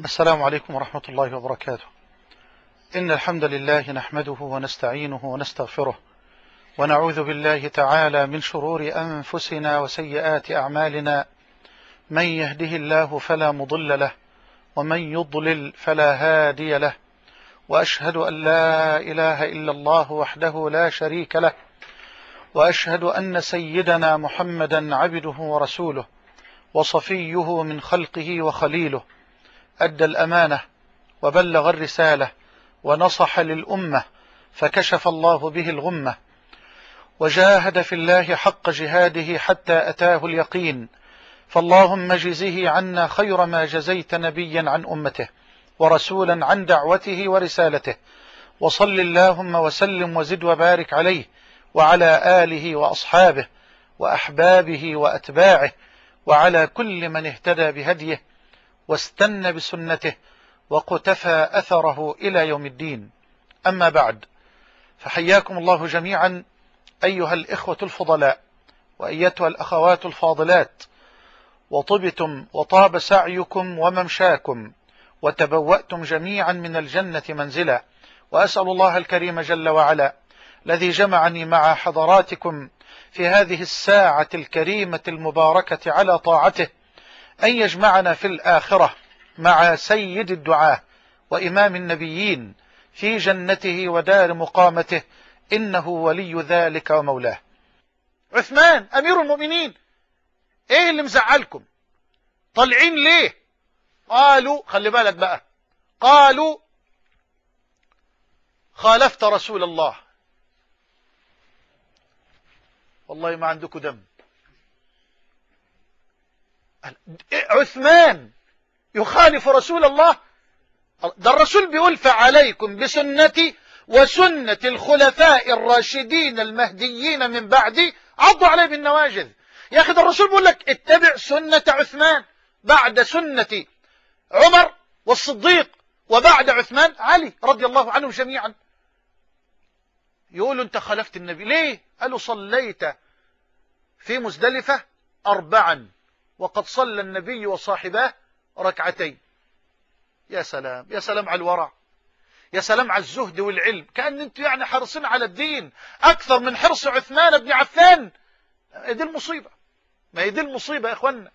السلام عليكم ورحمة الله وبركاته إن الحمد لله نحمده ونستعينه ونستغفره ونعوذ بالله تعالى من شرور أنفسنا وسيئات أعمالنا من يهده الله فلا مضل له ومن يضلل فلا هادي له وأشهد أن لا إله إلا الله وحده لا شريك له وأشهد أن سيدنا محمدا عبده ورسوله وصفيه من خلقه وخليله أدى الأمانة وبلغ الرسالة ونصح للأمة فكشف الله به الغمة وجاهد في الله حق جهاده حتى أتاه اليقين فاللهم جزه عنا خير ما جزيت نبيا عن أمته ورسولا عن دعوته ورسالته وصل اللهم وسلم وزد وبارك عليه وعلى آله وأصحابه وأحبابه وأتباعه وعلى كل من اهتدى بهديه واستنى بسنته وقتفى أثره إلى يوم الدين أما بعد فحياكم الله جميعا أيها الإخوة الفضلاء وأيتها الأخوات الفاضلات وطبتم وطاب سعيكم وممشاكم وتبوأتم جميعا من الجنة منزلا وأسأل الله الكريم جل وعلا الذي جمعني مع حضراتكم في هذه الساعة الكريمة المباركة على طاعته أن يجمعنا في الآخرة مع سيد الدعاة وإمام النبيين في جنته ودار مقامته إنه ولي ذلك ومولاه عثمان أمير المؤمنين إيه اللي مزعلكم طالعين ليه قالوا خلي بالك بقى قالوا خالفت رسول الله والله ما عندكم دم عثمان يخالف رسول الله ده الرسول بيقول فعليكم بسنتي وسنة الخلفاء الراشدين المهديين من بعدي عضوا عليه بالنواجذ يا أخي ده الرسول بيقول لك اتبع سنة عثمان بعد سنة عمر والصديق وبعد عثمان علي رضي الله عنهم جميعا يقولوا انت خالفت النبي ليه قالوا صليت في مزدلفة أربعا وقد صلى النبي وصاحباه ركعتين يا سلام يا سلام على الورع يا سلام على الزهد والعلم كأن انتوا يعني حرصين على الدين أكثر من حرص عثمان بن عفان دي المصيبة ما هي دي المصيبة يا إخوانا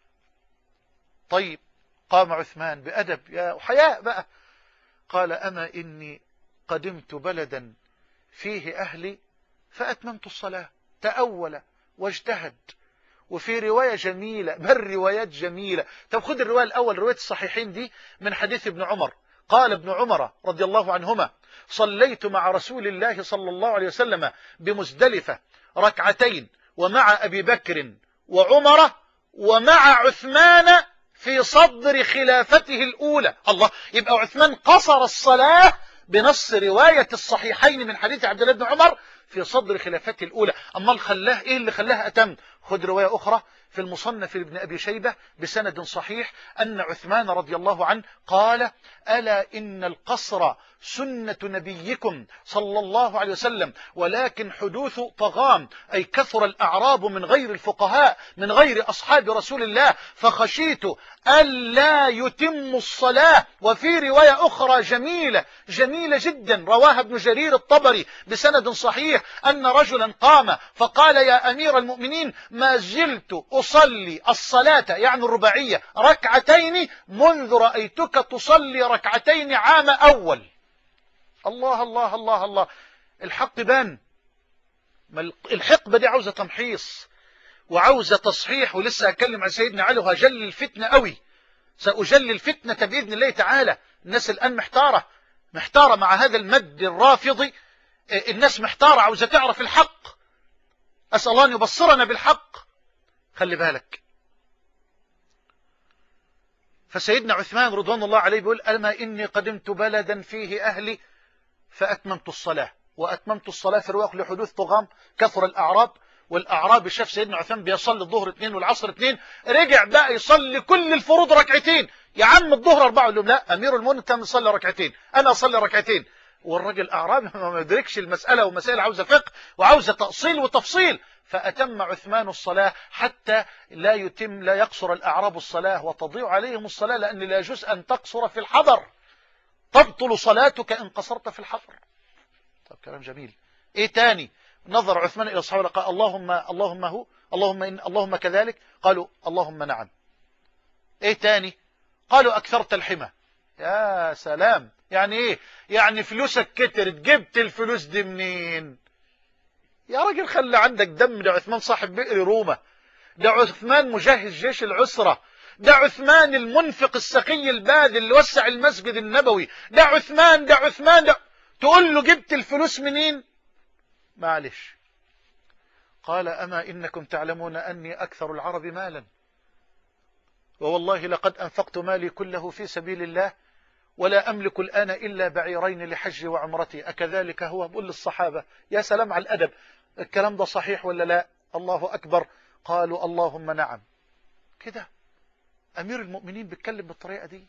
طيب قام عثمان بأدب يا حياء بقى قال أما إني قدمت بلدا فيه أهلي فأتممت الصلاة تأول واجتهد وفي رواية جميلة بل روايات جميلة طب خد الرواية الأول رواية الصحيحين دي من حديث ابن عمر قال ابن عمر رضي الله عنهما صليت مع رسول الله صلى الله عليه وسلم بمزدلفة ركعتين ومع أبي بكر وعمر ومع عثمان في صدر خلافته الأولى الله يبقى عثمان قصر الصلاة بنص رواية الصحيحين من حديث عبد الله بن عمر في صدر خلافته الأولى أما خلاه إيه اللي خلاه أتم خد رواية أخرى في المصنف لابن أبي شيبة بسند صحيح أن عثمان رضي الله عنه قال ألا إن القصر سنة نبيكم صلى الله عليه وسلم ولكن حدوث طغام أي كثر الأعراب من غير الفقهاء من غير أصحاب رسول الله فخشيت ألا يتم الصلاة وفي رواية أخرى جميلة جميلة جدا رواها ابن جرير الطبري بسند صحيح أن رجلا قام فقال يا أمير المؤمنين ما زلت أصلي الصلاة يعني الرباعية ركعتين منذ رأيتك تصلي ركعتين عام أول الله الله الله الله الحق بان الحقبة دي عاوزة تمحيص وعاوزة تصحيح ولسه أتكلم عن سيدنا علي وهجل الفتنة قوي سأجل الفتنة بإذن الله تعالى الناس الآن محتارة محتارة مع هذا المد الرافضي الناس محتارة عاوزة تعرف الحق أسأل الله أن يبصرنا بالحق خلي بالك فسيدنا عثمان رضوان الله عليه بيقول أما إني قدمت بلدا فيه أهلي فأتممت الصلاة وأتممت الصلاة في رواق لحدوث طغام كثر الأعراب والأعراب شاف سيدنا عثمان بيصلي الظهر اثنين والعصر اثنين رجع بقى يصلي كل الفروض ركعتين يا عم الظهر أربعة يقول لهم لا أمير المؤمنين كان يصلي ركعتين أنا أصلي ركعتين والراجل أعرابي ما يدركش المسألة ومسائل عاوزة فقه وعاوزة تأصيل وتفصيل فأتم عثمان الصلاة حتى لا يتم لا يقصر الأعراب الصلاة وتضيع عليهم الصلاة لأن لا يجوز أن تقصر في الحضر تبطل صلاتك إن قصرت في الحضر طب كلام جميل إيه تاني نظر عثمان إلى الصحابة قال اللهم اللهم هو اللهم إن اللهم كذلك قالوا اللهم نعم إيه تاني قالوا أكثرت الحمى يا سلام يعني إيه يعني فلوسك كترت جبت الفلوس دي منين يا راجل خلي عندك دم ده عثمان صاحب بئر روما ده عثمان مجهز جيش العسرة ده عثمان المنفق السقي الباذل اللي وسع المسجد النبوي ده عثمان ده عثمان ده تقول له جبت الفلوس منين معلش قال أما إنكم تعلمون أني أكثر العرب مالا ووالله لقد أنفقت مالي كله في سبيل الله ولا أملك الآن إلا بعيرين لحج وعمرتي أكذلك هو بقول للصحابة يا سلام على الأدب الكلام ده صحيح ولا لا الله أكبر قالوا اللهم نعم كده أمير المؤمنين بيتكلم بالطريقة دي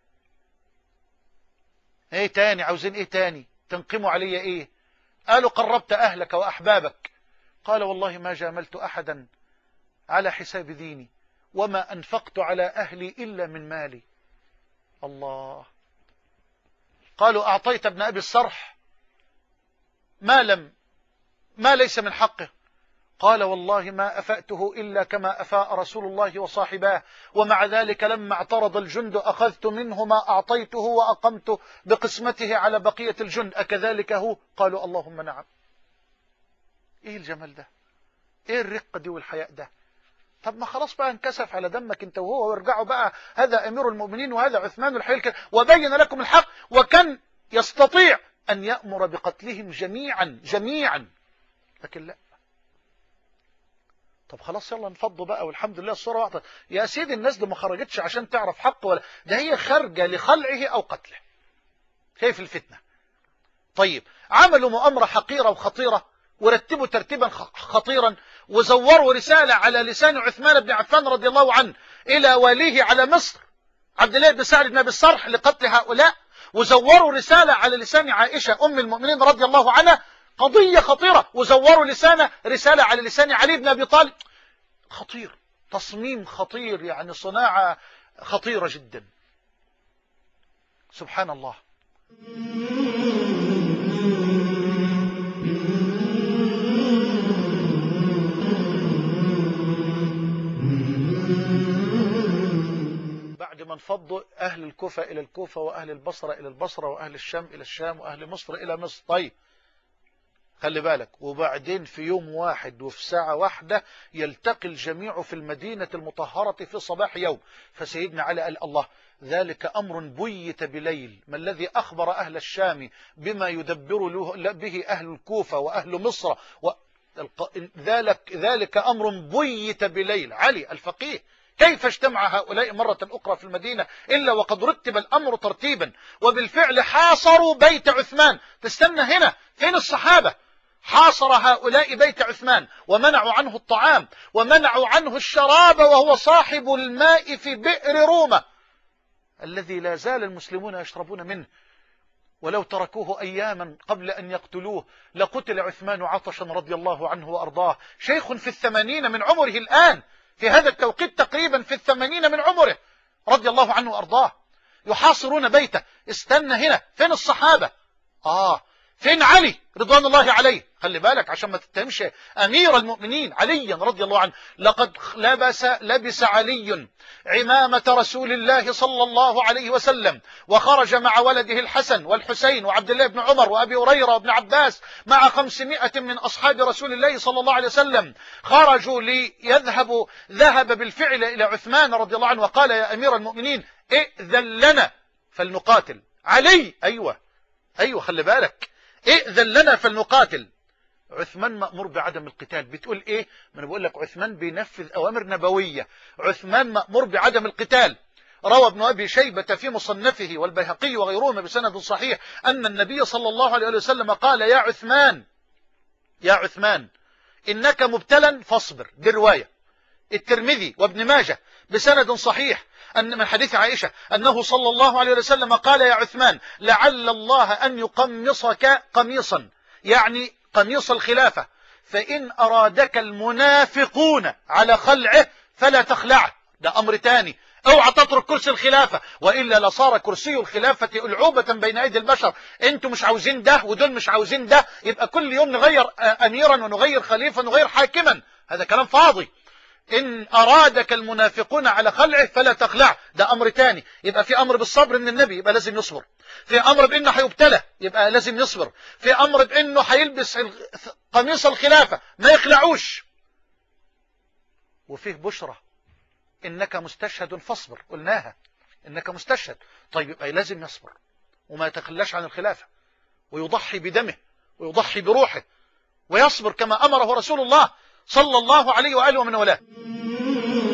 ايه تاني عاوزين ايه تاني تنقموا علي ايه قالوا قربت أهلك وأحبابك قال والله ما جاملت أحدا على حساب ديني وما أنفقت على أهلي إلا من مالي الله قالوا أعطيت ابن أبي الصرح ما لم ما ليس من حقه قال والله ما أفأته إلا كما أفاء رسول الله وصاحباه ومع ذلك لما اعترض الجند أخذت منه ما أعطيته وأقمت بقسمته على بقية الجند أكذلك هو قالوا اللهم نعم إيه الجمال ده إيه الرقة دي والحياء ده طب ما خلاص بقى انكسف على دمك انت وهو وارجعوا بقى هذا امير المؤمنين وهذا عثمان الحيل وبين لكم الحق وكان يستطيع ان يأمر بقتلهم جميعا جميعا لكن لا طب خلاص يلا نفضوا بقى والحمد لله الصورة واحدة يا سيدي الناس دي ما خرجتش عشان تعرف حق ولا ده هي خارجة لخلعه او قتله كيف الفتنة طيب عملوا مؤامرة حقيرة وخطيرة ورتبوا ترتيبا خطيرا وزوروا رسالة على لسان عثمان بن عفان رضي الله عنه إلى واليه على مصر عبد الله بن سعد بن أبي الصرح لقتل هؤلاء وزوروا رسالة على لسان عائشة أم المؤمنين رضي الله عنها قضية خطيرة وزوروا لسانه رسالة على لسان علي بن أبي طالب خطير تصميم خطير يعني صناعة خطيرة جدا سبحان الله بعد ما انفضوا أهل الكوفة إلى الكوفة وأهل البصرة إلى البصرة وأهل الشام إلى الشام وأهل مصر إلى مصر طيب خلي بالك وبعدين في يوم واحد وفي ساعة واحدة يلتقي الجميع في المدينة المطهرة في صباح يوم فسيدنا علي قال الله ذلك أمر بيت بليل ما الذي أخبر أهل الشام بما يدبر له به أهل الكوفة وأهل مصر و... ذلك, ذلك أمر بيت بليل علي الفقيه كيف اجتمع هؤلاء مرة أخرى في المدينة إلا وقد رتب الأمر ترتيبا وبالفعل حاصروا بيت عثمان تستنى هنا فين الصحابة حاصر هؤلاء بيت عثمان ومنعوا عنه الطعام ومنعوا عنه الشراب وهو صاحب الماء في بئر روما الذي لا زال المسلمون يشربون منه ولو تركوه أياما قبل أن يقتلوه لقتل عثمان عطشا رضي الله عنه وأرضاه شيخ في الثمانين من عمره الآن في هذا التوقيت تقريبا في الثمانين من عمره رضي الله عنه وأرضاه يحاصرون بيته استنى هنا فين الصحابة آه فين علي رضوان الله عليه خلي بالك عشان ما تتهمش أمير المؤمنين عليا رضي الله عنه لقد لبس لبس علي عمامة رسول الله صلى الله عليه وسلم وخرج مع ولده الحسن والحسين وعبد الله بن عمر وأبي هريرة وابن عباس مع خمسمائة من أصحاب رسول الله صلى الله عليه وسلم خرجوا ليذهبوا ذهب بالفعل إلى عثمان رضي الله عنه وقال يا أمير المؤمنين ائذن لنا فلنقاتل علي أيوة أيوة خلي بالك ائذن لنا فلنقاتل عثمان مأمور بعدم القتال بتقول ايه ما انا بقول لك عثمان بينفذ اوامر نبوية عثمان مأمور بعدم القتال روى ابن أبي شيبة في مصنفه والبيهقي وغيرهما بسند صحيح أن النبي صلى الله عليه وسلم قال يا عثمان يا عثمان إنك مبتلا فاصبر دي رواية الترمذي وابن ماجه بسند صحيح أن من حديث عائشة أنه صلى الله عليه وسلم قال يا عثمان لعل الله أن يقمصك قميصا يعني قميص الخلافة فإن أرادك المنافقون على خلعه فلا تخلعه ده أمر تاني اوعى تترك كرسي الخلافة وإلا لصار كرسي الخلافة ألعوبة بين أيدي البشر انتوا مش عاوزين ده ودول مش عاوزين ده يبقى كل يوم نغير أميرا ونغير خليفة ونغير حاكما هذا كلام فاضي إن أرادك المنافقون على خلعه فلا تخلع ده أمر تاني يبقى في أمر بالصبر من النبي يبقى لازم يصبر في أمر بأنه هيبتلى يبقى لازم يصبر في أمر بأنه هيلبس قميص الخلافة ما يخلعوش وفيه بشرة إنك مستشهد فاصبر قلناها إنك مستشهد طيب يبقى لازم يصبر وما يتخلاش عن الخلافة ويضحي بدمه ويضحي بروحه ويصبر كما أمره رسول الله صلى الله عليه وآله ومن ولاه